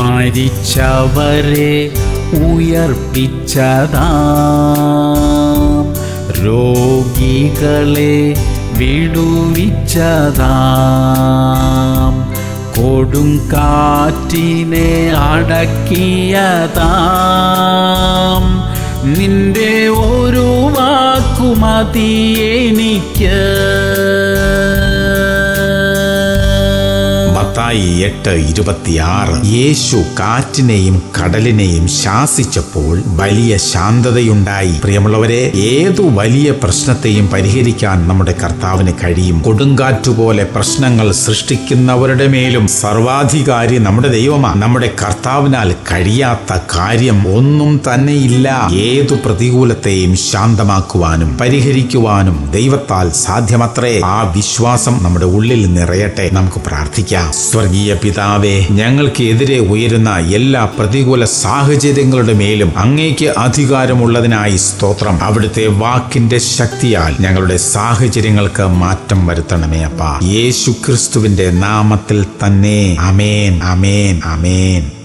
മരിച്ചവരെ ഉയർപ്പിച്ചതാം രോഗികളെ വിടുവിച്ചതാം കൊടും കാറ്റിനെ അടക്കിയതാം നിന്റെ ഒരു വാക്കുമതി എനിക്ക് മത്തായി എട്ട് ഇരുപത്തിയാറ് യേശു കാറ്റിനെയും കടലിനെയും ശാസിച്ചപ്പോൾ വലിയ ശാന്തതയുണ്ടായി പ്രിയമുള്ളവരെ ഏതു വലിയ പ്രശ്നത്തെയും പരിഹരിക്കാൻ നമ്മുടെ കർത്താവിന് കഴിയും കൊടുങ്കാറ്റുപോലെ പ്രശ്നങ്ങൾ സൃഷ്ടിക്കുന്നവരുടെ മേലും സർവാധികാരി നമ്മുടെ ദൈവമാണ് നമ്മുടെ കർത്താവിനാൽ കഴിയാത്ത കാര്യം ഒന്നും തന്നെയില്ല ഏതു പ്രതികൂലത്തെയും ശാന്തമാക്കുവാനും പരിഹരിക്കുവാനും ദൈവത്താൽ സാധ്യമത്രേ ആ വിശ്വാസം നമ്മുടെ ഉള്ളിൽ നിറയട്ടെ നമുക്ക് പ്രാർത്ഥിക്കാം സ്വർഗീയ പിതാവേ ഞങ്ങൾക്ക് എതിരെ ഉയരുന്ന എല്ലാ പ്രതികൂല സാഹചര്യങ്ങളുടെ മേലും അങ്ങേക്ക് അധികാരമുള്ളതിനായി സ്തോത്രം അവിടുത്തെ വാക്കിന്റെ ശക്തിയാൽ ഞങ്ങളുടെ സാഹചര്യങ്ങൾക്ക് മാറ്റം വരുത്തണമേ അപ്പ യേശു ക്രിസ്തുവിന്റെ നാമത്തിൽ തന്നെ അമേൻ അമേൻ അമേൻ